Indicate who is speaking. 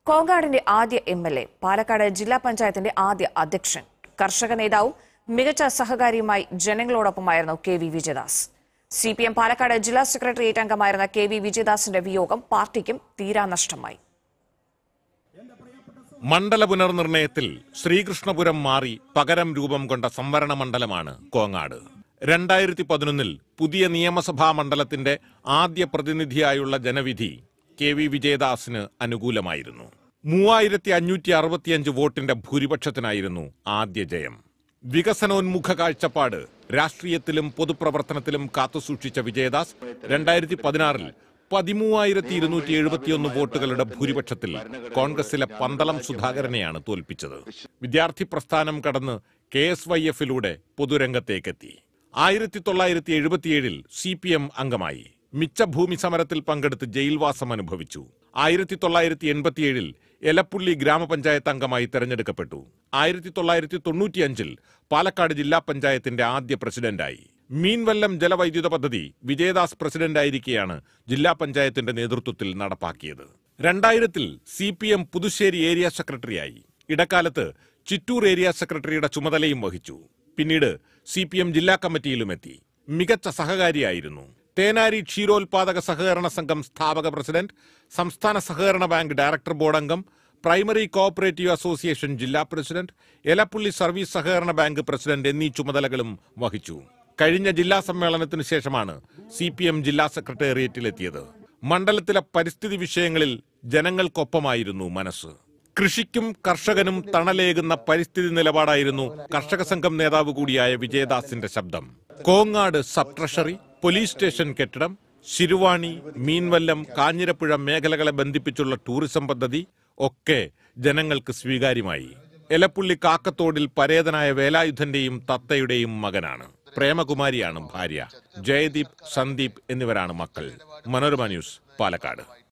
Speaker 1: കോങ്ങാടിന്റെ ആദ്യ M L A Palakkad ജില്ലാ പഞ്ചായത്തിന്റെ ആദ്യ അധ്യക്ഷൻ കർഷക നേതാവും മികച്ച സഹകാരിയുമായി ജനങ്ങളോടൊപ്പമായിരുന്നു K V Vijayadas C P M Palakkad ജില്ലാ സെക്രട്ടേറിയറ്റ് അംഗമായിരുന്ന കെ വി വിജയദാസിന്റെ വിയോഗം പാർട്ടിക്കും തീരാനഷ്ടമായി
Speaker 2: മണ്ഡല പുനർനിർണയത്തിൽ ശ്രീകൃഷ്ണപുരം മാറി പകരം രൂപം കൊണ്ട സംവരണ മണ്ഡലമാണ് കോങ്ങാട് രണ്ടായിരത്തി പതിനൊന്നിൽ പുതിയ നിയമസഭാ മണ്ഡലത്തിന്റെ ആദ്യ പ്രതിനിധിയായുള്ള ജനവിധി കെ വി വിജയദാസിന് അനുകൂലമായിരുന്നു മൂവായിരത്തി അഞ്ഞൂറ്റി അറുപത്തിയഞ്ച് വോട്ടിന്റെ ഭൂരിപക്ഷത്തിനായിരുന്നു ആദ്യ ജയം വികസനോന്മുഖ കാഴ്ചപ്പാട് രാഷ്ട്രീയത്തിലും പൊതുപ്രവർത്തനത്തിലും കാത്തുസൂക്ഷിച്ച വിജയദാസ് രണ്ടായിരത്തി പതിനാറിൽ പതിമൂവായിരത്തി ഇരുന്നൂറ്റി എഴുപത്തിയൊന്ന് വോട്ടുകളുടെ ഭൂരിപക്ഷത്തിൽ കോൺഗ്രസിലെ പന്തളം സുധാകരനെയാണ് തോൽപ്പിച്ചത് വിദ്യാർത്ഥി പ്രസ്ഥാനം കടന്ന് കെ എസ് വൈ എഫിലൂടെ പൊതുരംഗത്തേക്കെത്തി ആയിരത്തി തൊള്ളായിരത്തി എഴുപത്തിയേഴിൽ സി പി എം അംഗമായി മിച്ചഭൂമി സമരത്തിൽ പങ്കെടുത്ത് ജയിൽവാസം അനുഭവിച്ചു ആയിരത്തി തൊള്ളായിരത്തി എൺപത്തിയേഴിൽ എലപ്പുള്ളി ഗ്രാമപഞ്ചായത്ത് അംഗമായി തെരഞ്ഞെടുക്കപ്പെട്ടു ആയിരത്തി തൊള്ളായിരത്തി തൊണ്ണൂറ്റിയഞ്ചിൽ പാലക്കാട് ജില്ലാ പഞ്ചായത്തിന്റെ ആദ്യ പ്രസിഡന്റായി മീൻവല്ലം ജലവൈദ്യുത പദ്ധതി വിജയദാസ് പ്രസിഡന്റായിരിക്കെയാണ് ജില്ലാ പഞ്ചായത്തിന്റെ നേതൃത്വത്തിൽ നടപ്പാക്കിയത് രണ്ടായിരത്തിൽ C P M Puthussery area സെക്രട്ടറിയായി ഇടക്കാലത്ത് ചിറ്റൂർ ഏരിയ സെക്രട്ടറിയുടെ ചുമതലയും വഹിച്ചു പിന്നീട് സി പി എം ജില്ലാ കമ്മിറ്റിയിലുമെത്തി മികച്ച സഹകാരിയായിരുന്നു തേനാരി ക്ഷീരോത്പാദക സഹകരണ സംഘം സ്ഥാപക പ്രസിഡന്റ് സംസ്ഥാന സഹകരണ ബാങ്ക് ഡയറക്ടർ ബോർഡ് അംഗം പ്രൈമറി കോഓപ്പറേറ്റീവ് അസോസിയേഷൻ ജില്ലാ പ്രസിഡന്റ് എലപ്പുള്ളി സർവീസ് സഹകരണ ബാങ്ക് പ്രസിഡന്റ് എന്നീ ചുമതലകളും വഹിച്ചു കഴിഞ്ഞ ജില്ലാ സമ്മേളനത്തിന് ശേഷമാണ് സി പി എം ജില്ലാ സെക്രട്ടേറിയറ്റിലെത്തിയത് മണ്ഡലത്തിലെ പരിസ്ഥിതി വിഷയങ്ങളിൽ ജനങ്ങൾക്കൊപ്പമായിരുന്നു മനസ്സ് കൃഷിക്കും കർഷകനും തണലേകുന്ന പരിസ്ഥിതി നിലപാടായിരുന്നു കർഷക സംഘം നേതാവ് കൂടിയായ വിജയദാസിന്റെ ശബ്ദം Kongad sub treasury police station കെട്ടിടം ശിരുവാണി മീൻവല്ലം കാഞ്ഞിരപ്പുഴ മേഖലകളെ ബന്ധിപ്പിച്ചുള്ള ടൂറിസം പദ്ധതി ഒക്കെ ജനങ്ങൾക്ക് സ്വീകാര്യമായി എലപ്പുള്ളി കാക്കത്തോടിൽ പരേതനായ വേലായുധന്റെയും തത്തയുടെയും മകനാണ് പ്രേമകുമാരിയാണ് ഭാര്യ ജയദീപ് സന്ദീപ് എന്നിവരാണ് മക്കൾ മനോരമ ന്യൂസ് പാലക്കാട്